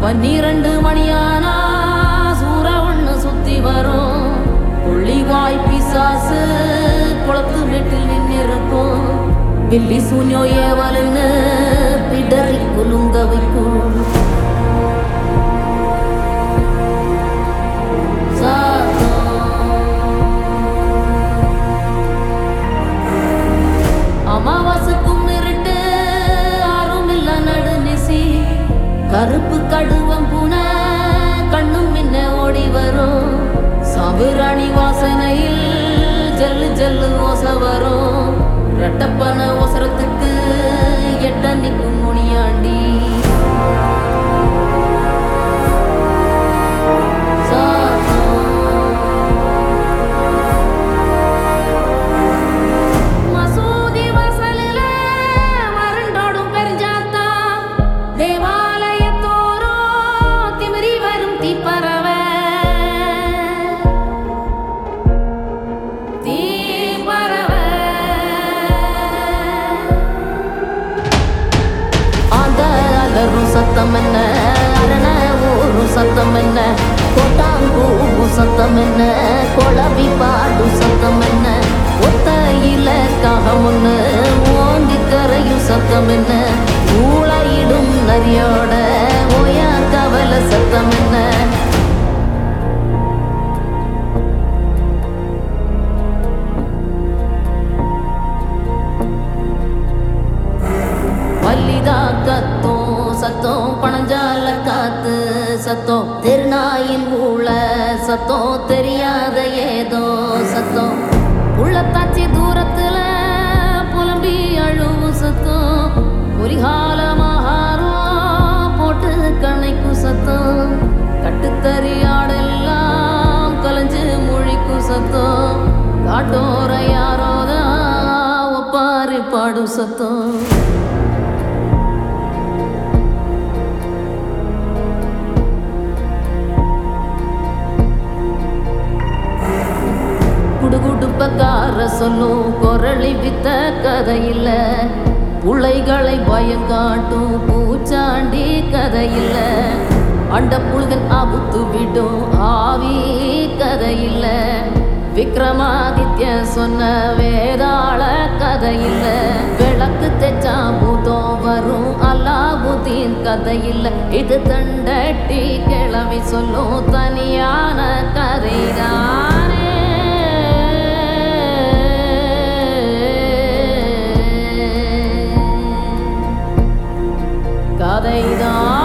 பன்னிரண்டு மணியானா சூற ஒண்ணு சுத்தி வரும் புள்ளிவாய் பிசாசு குளத்து வீட்டில் நின்னிருக்கும் பில்லி சூன்யோ ஏவலுன்னு பிடரி குலுங்க வைக்கும் அமாவாசைக்கும் இருட்டு ஆறும் இல்ல நடுநிசி கருப்பு கடுவம் பூனை கண்ணும் மின்ன ஓடி வரும் சாம்புராணி வாசனையில் ஜல்லு ஜல்லு ஓச வரும் ரெட்டப்பன ஒசரத்துக்கு எட்ட நிற்கும் முனியாண்டி மசூதி வாசலில வறண்டோடும் பெருஞ்சாத்தா தேவாலயத்தோரோ திமிரி வரும் தீப்பறவ தீப்பறவ அந்த அலரும் சத்தம் என்ன அரண ஊரும் சத்தம் என்ன கொட்டாங்கூவும் சத்தம் என்ன குழவி பாடும் சத்தம் என்ன ஒத்தையில காகம் ஒண்ணு ஓங்கி கரையும் சத்தம் என்ன ஊழையிடும் நரியோட ஓயா கவலை சத்தம் என்ன வள்ளிதா கத்தோம் சத்தம் பணஞ்சால காத்து சத்தம் திருநாயின் ஊழ சத்தம் தெரியாத ஏதோ சத்தம் உள்ளத்தாச்சி தூரத்துல புலம்பி அழுவும் சத்தம் குறிகாலமாகாரம் போட்டு கண்ணைக்கும் சத்தம் கட்டுத்தறியாடெல்லாம் கலைஞ்சு முழிக்கும் சத்தம் காட்டோர யாரோதான் ஒப்பாரி பாடும் சத்தம் குடுகுடுப்பக்கார சொல்லும் குரளி வித்த கதையில்ல புள்ளைகளை பயம் காட்டும் பூச்சாண்டி கதையில்ல அண்ட புழுகன் அபுத்து விடும் ஆவி கதையில்ல விக்ரமாதித்ய சொன்ன வேதாள கதையில்ல விளக்கு தெச்சா பூதம் வரும் அல்லாவுதீன் கதையில்ல இது தண்டட்டி கிளவி சொல்லும் தனியான கதைதானே கதைதான்